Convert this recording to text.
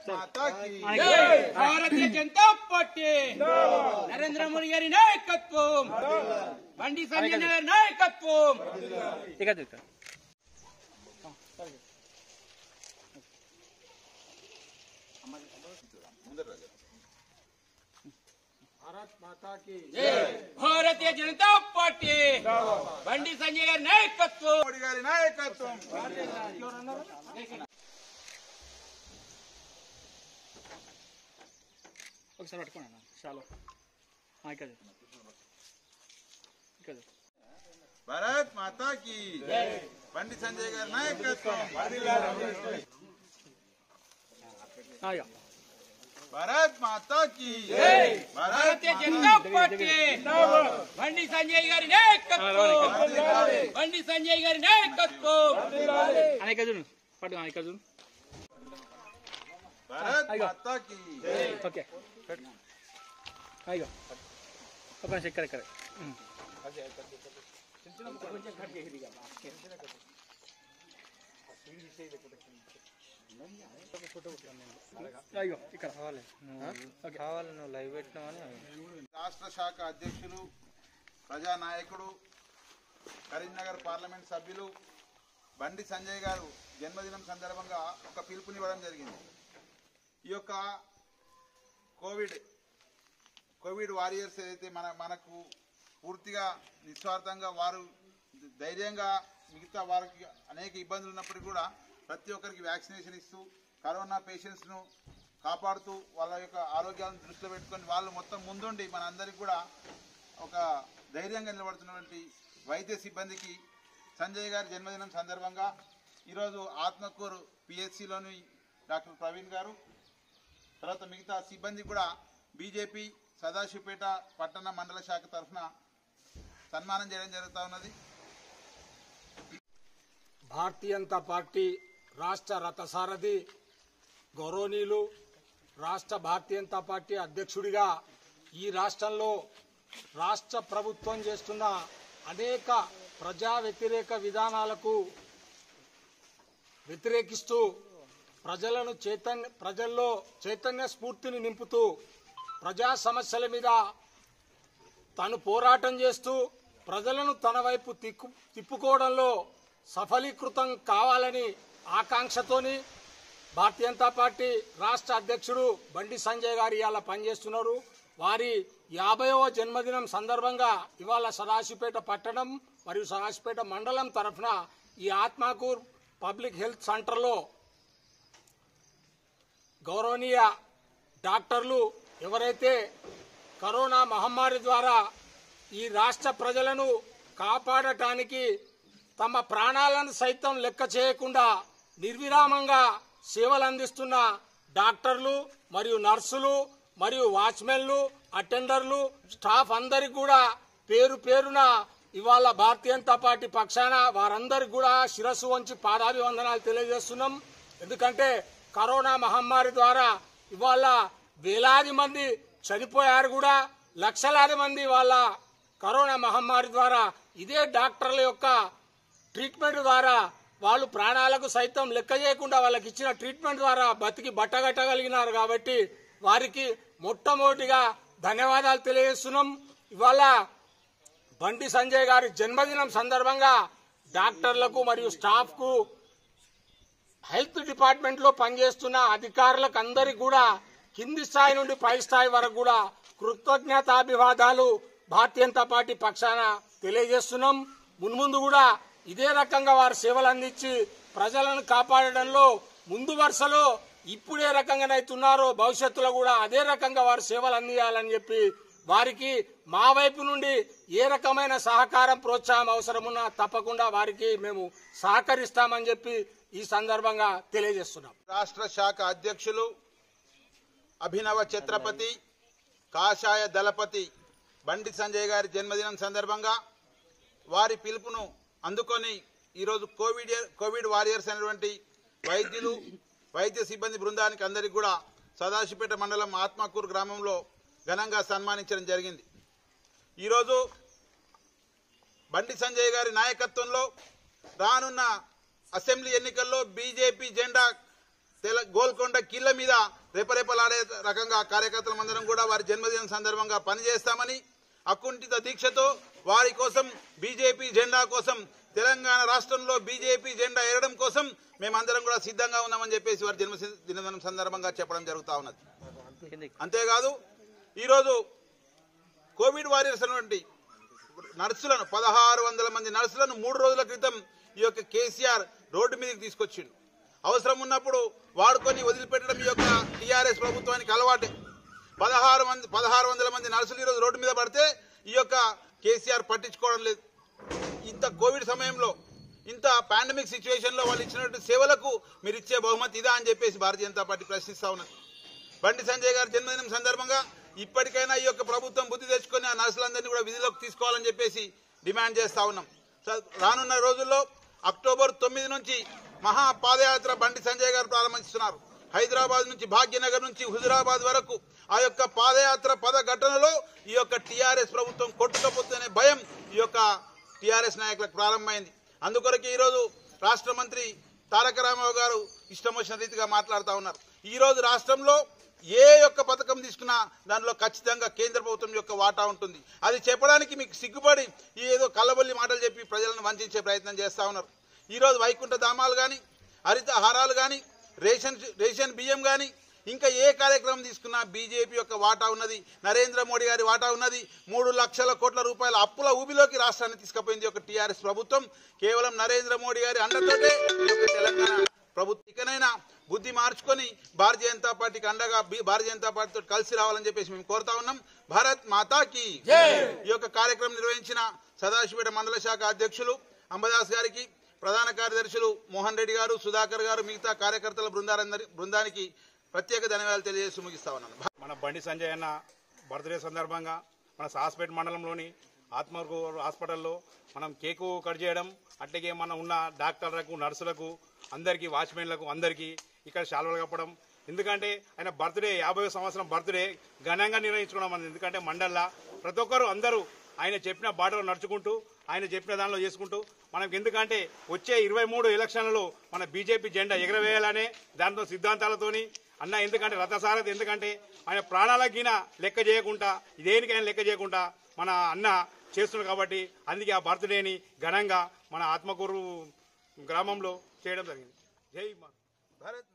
మాతా కీ భారతీయ జనతా పార్టీ నరేంద్ర మోడీ గారి నాయకత్వం బండి సంజయ్ గారి నాయకత్వం భారతీయ జనతా పార్టీ బండి సంజయ్ గారి నాయకత్వం మోడీ గారి నాయకత్వం ఒకసారి పట్టుకోండి అన్న చాలు ఇక్కడ ఇక్కడ భారత్ మాతా కీ బండి సంజయ్ గారి నాయకత్వం ఇక భారత్ మాతా కీ భారత్ భారతీయ జనతా పార్టీ బండి సంజయ్ గారి నాయకత్వం బండి సంజయ్ గారి నాయకత్వం అన్న ఇక్కడ చూడు పట్టు ఇక్కడ చూడు భారత్ మాతా కీ ఓకే అయ్యో ఒక నిమిషం ఇక్కడ ఇక్కడ ఉమ్. అయ్యో ఇక్కడ కావాలి నువ్వు లైవ్ పెట్టినావని రాష్ట్ర శాఖ అధ్యక్షులు ప్రజానాయకుడు కరీంనగర్ పార్లమెంట్ సభ్యులు బండి సంజయ్ గారు జన్మదినం సందర్భంగా ఒక పిలుపునివ్వడం జరిగింది ఈ యొక్క కోవిడ్ కోవిడ్ వారియర్స్ ఏదైతే మన మనకు పూర్తిగా నిస్వార్థంగా వారు ధైర్యంగా మిగతా వారికి అనేక ఇబ్బందులు ఉన్నప్పటికీ కూడా ప్రతి ఒక్కరికి వ్యాక్సినేషన్ ఇస్తూ కరోనా పేషెంట్స్ను కాపాడుతూ వాళ్ళ యొక్క ఆరోగ్యాలను దృష్టిలో పెట్టుకొని వాళ్ళు మొత్తం ముందుండి మనందరికీ కూడా ఒక ధైర్యంగా నిలబడుతున్నటువంటి వైద్య సిబ్బందికి సంజయ్ గారి జన్మదినం సందర్భంగా ఈరోజు ఆత్మకూరు పిహెచ్సిలోని డాక్టర్ ప్రవీణ్ గారు తర్వాత మిగతా సిబ్బంది కూడా బీజేపీ సదాశివపేట పట్టణ మండల శాఖ తరఫున సన్మానం చేయడం జరుగుతూ ఉన్నది భారతీయ జనతా పార్టీ రాష్ట్ర రథసారథి గౌరవనీయులు రాష్ట్ర భారతీయ జనతా పార్టీ అధ్యక్షుడిగా ఈ రాష్ట్రంలో రాష్ట్ర ప్రభుత్వం చేస్తున్న అనేక ప్రజా వ్యతిరేక విధానాలకు వ్యతిరేకిస్తూ ప్రజలను చైతన్య ప్రజల్లో చైతన్య స్ఫూర్తిని నింపుతూ ప్రజా సమస్యల మీద తాను పోరాటం చేస్తూ ప్రజలను తన వైపు తిక్కు తిప్పుకోవడంలో సఫలీకృతం కావాలని ఆకాంక్షతోని భారతీయ జనతా పార్టీ రాష్ట్ర అధ్యక్షుడు బండి సంజయ్ గారు ఇవాళ పనిచేస్తున్నారు వారి యాభైవ జన్మదినం సందర్భంగా ఇవాళ సదాశివపేట పట్టణం మరియు సదాశివపేట మండలం తరఫున ఈ ఆత్మాకూర్ పబ్లిక్ హెల్త్ సెంటర్లో గౌరవనీయ డాక్టర్లు ఎవరైతే కరోనా మహమ్మారి ద్వారా ఈ రాష్ట్ర ప్రజలను కాపాడటానికి తమ ప్రాణాలను సైతం లెక్క చేయకుండా నిర్విరామంగా సేవలు అందిస్తున్న డాక్టర్లు మరియు నర్సులు మరియు వాచ్మెన్లు అటెండర్లు స్టాఫ్ అందరికి కూడా పేరు పేరున ఇవాళ భారతీయ జనతా పార్టీ పక్షాన వారందరికి కూడా శిరస్సు వంచి పాదాభివందనాలు తెలియజేస్తున్నాం ఎందుకంటే కరోనా మహమ్మారి ద్వారా ఇవాళ వేలాది మంది చనిపోయారు కూడా లక్షలాది మంది వాళ్ళ కరోనా మహమ్మారి ద్వారా ఇదే డాక్టర్ల యొక్క ట్రీట్మెంట్ ద్వారా వాళ్ళు ప్రాణాలకు సైతం లెక్క చేయకుండా వాళ్ళకి ఇచ్చిన ట్రీట్మెంట్ ద్వారా బతికి బట్టగట్టగలిగినారు కాబట్టి వారికి మొట్టమొదటిగా ధన్యవాదాలు తెలియజేస్తున్నాం ఇవాళ బండి సంజయ్ గారి జన్మదినం సందర్భంగా డాక్టర్లకు మరియు స్టాఫ్కు హెల్త్ డిపార్ట్మెంట్ లో పనిచేస్తున్న అధికారులకు అందరికి కూడా కింది స్థాయి నుండి పై స్థాయి వరకు కూడా కృతజ్ఞతాభివాదాలు భారతీయ జనతా పార్టీ పక్షాన తెలియజేస్తున్నాం మున్ముందు కూడా ఇదే రకంగా వారు సేవలు అందించి ప్రజలను కాపాడడంలో ముందు వరుసలో ఇప్పుడు ఏ రకంగానైతున్నారో భవిష్యత్తులో కూడా అదే రకంగా వారు సేవలు అందియాలని చెప్పి వారికి మా వైపు నుండి ఏ రకమైన సహకారం ప్రోత్సాహం అవసరమున్నా తప్పకుండా వారికి మేము సహకరిస్తామని చెప్పి ఈ సందర్భంగా తెలియజేస్తున్నాం రాష్ట్ర శాఖ అధ్యక్షులు అభినవ ఛత్రపతి కాషాయ దళపతి బండి సంజయ్ గారి జన్మదినం సందర్భంగా వారి పిలుపును అందుకొని ఈరోజు కోవిడ్ కోవిడ్ వారియర్స్ అయినటువంటి వైద్యులు వైద్య సిబ్బంది బృందానికి అందరికీ కూడా సదాశివపేట మండలం ఆత్మకూరు గ్రామంలో ఘనంగా సన్మానించడం జరిగింది ఈరోజు బండి సంజయ్ గారి నాయకత్వంలో రానున్న అసెంబ్లీ ఎన్నికల్లో బీజేపీ జెండా తెల గోల్కొండ కిల్ల మీద రెపరెపలాడే రకంగా కార్యకర్తలందరం కూడా వారి జన్మదినం సందర్భంగా పనిచేస్తామని అకుంఠిత దీక్షతో వారి కోసం బీజేపీ జెండా కోసం తెలంగాణ రాష్ట్రంలో బీజేపీ జెండా ఎగరడం కోసం మేమందరం కూడా సిద్ధంగా ఉన్నామని చెప్పేసి వారి జన్మ దినదినం సందర్భంగా చెప్పడం జరుగుతా ఉన్నది అంతేకాదు ఈరోజు కోవిడ్ వారియర్స్ అటువంటి నర్సులను పదహారు వందల మంది నర్సులను మూడు రోజుల క్రితం ఈ యొక్క కేసీఆర్ రోడ్డు మీదకి తీసుకొచ్చిండు అవసరం ఉన్నప్పుడు వాడుకొని వదిలిపెట్టడం ఈ యొక్క టీఆర్ఎస్ ప్రభుత్వానికి అలవాటే పదహారు మంది పదహారు వందల మంది నర్సులు ఈరోజు రోడ్డు మీద పడితే ఈ యొక్క కేసీఆర్ పట్టించుకోవడం లేదు ఇంత కోవిడ్ సమయంలో ఇంత పాండమిక్ సిచ్యువేషన్ లో వాళ్ళు ఇచ్చినటువంటి సేవలకు మీరు ఇచ్చే బహుమతి ఇదా అని చెప్పేసి భారతీయ జనతా పార్టీ ప్రశ్నిస్తా ఉన్నది బండి సంజయ్ గారి జన్మదినం సందర్భంగా ఇప్పటికైనా ఈ యొక్క ప్రభుత్వం బుద్ధి తెచ్చుకొని ఆ నర్సులందరినీ కూడా విధిలోకి తీసుకోవాలని చెప్పేసి డిమాండ్ చేస్తా ఉన్నాం స- రానున్న రోజుల్లో అక్టోబర్ తొమ్మిది నుంచి మహా పాదయాత్ర బండి సంజయ్ గారు ప్రారంభిస్తున్నారు హైదరాబాద్ నుంచి భాగ్యనగర్ నుంచి హుజురాబాద్ వరకు ఆ యొక్క పాదయాత్ర పద ఘటనలో ఈ యొక్క టీఆర్ఎస్ ప్రభుత్వం కొట్టుకపోతుందనే భయం ఈ యొక్క టీఆర్ఎస్ నాయకులకు ప్రారంభమైంది అందుకొరకు ఈరోజు రాష్ట్ర మంత్రి తారక రామారావు గారు ఇష్టం వచ్చిన రీతిగా మాట్లాడుతూ ఉన్నారు ఈ రోజు రాష్ట్రంలో ఏ యొక్క పథకం తీసుకున్నా దానిలో ఖచ్చితంగా కేంద్ర ప్రభుత్వం యొక్క వాటా ఉంటుంది అది చెప్పడానికి మీకు సిగ్గుపడి ఈ ఏదో కళ్ళబొల్లి మాటలు చెప్పి ప్రజలను వంచే ప్రయత్నం చేస్తా ఉన్నారు ఈ రోజు వైకుంఠ ధామాలు కానీ హరిత హారాలు కానీ రేషన్ రేషన్ బియ్యం కానీ ఇంకా ఏ కార్యక్రమం తీసుకున్నా బీజేపీ యొక్క వాటా ఉన్నది నరేంద్ర మోడీ గారి వాటా ఉన్నది మూడు లక్షల కోట్ల రూపాయల అప్పుల ఊబిలోకి రాష్ట్రాన్ని తీసుకుపోయింది ఒక టీఆర్ఎస్ ప్రభుత్వం కేవలం నరేంద్ర మోడీ గారి అండతోటే ఈ యొక్క తెలంగాణ ప్రభుత్వం ఇకనైనా బుద్ధి మార్చుకొని భారతీయ జనతా పార్టీకి అండగా బి- భారతీయ జనతా పార్టీతో కలిసి రావాలని చెప్పేసి మేము కోరుతా ఉన్నాం భారత్ మాతాకి ఈ యొక్క కార్యక్రమం నిర్వహించిన సదాశివపేట మండల శాఖ అధ్యక్షులు అంబదాస్ గారికి ప్రధాన కార్యదర్శులు మోహన్ రెడ్డి గారు సుధాకర్ గారు మిగతా కార్యకర్తల బృందాలందరి బృందానికి ప్రత్యేక ధన్యవాదాలు తెలియజేస్తూ ముగిస్తా ఉన్నాను మన బండి సంజయ్ అన్న బర్త్డే సందర్భంగా మన సాస్పేట్ మండలంలోని ఆత్మకు హాస్పిటల్లో మనం కేకు కట్ చేయడం అట్లాగే మన ఉన్న డాక్టర్లకు నర్సులకు అందరికీ వాచ్మెన్లకు అందరికీ ఇక్కడ శాలువలు కప్పడం ఎందుకంటే ఆయన బర్త్డే యాభై సంవత్సరం బర్త్డే ఘనంగా నిర్వహించుకున్నాం మనం ఎందుకంటే మండల్లా ప్రతి ఒక్కరు అందరూ ఆయన చెప్పిన బాటలో నడుచుకుంటూ ఆయన చెప్పిన దానిలో చేసుకుంటూ మనకు ఎందుకంటే వచ్చే ఇరవై మూడు ఎలక్షన్లలో మన బీజేపీ జెండా ఎగరవేయాలనే దాంతో సిద్ధాంతాలతోని అన్న ఎందుకంటే రథసారథి ఎందుకంటే ఆయన ప్రాణాలకిన లెక్క చేయకుండా దేనికైనా లెక్క చేయకుండా మన అన్న చేస్తున్నాడు కాబట్టి అందుకే ఆ బర్త్డేని ఘనంగా మన ఆత్మకూరు గ్రామంలో చేయడం జరిగింది జై మా భారత్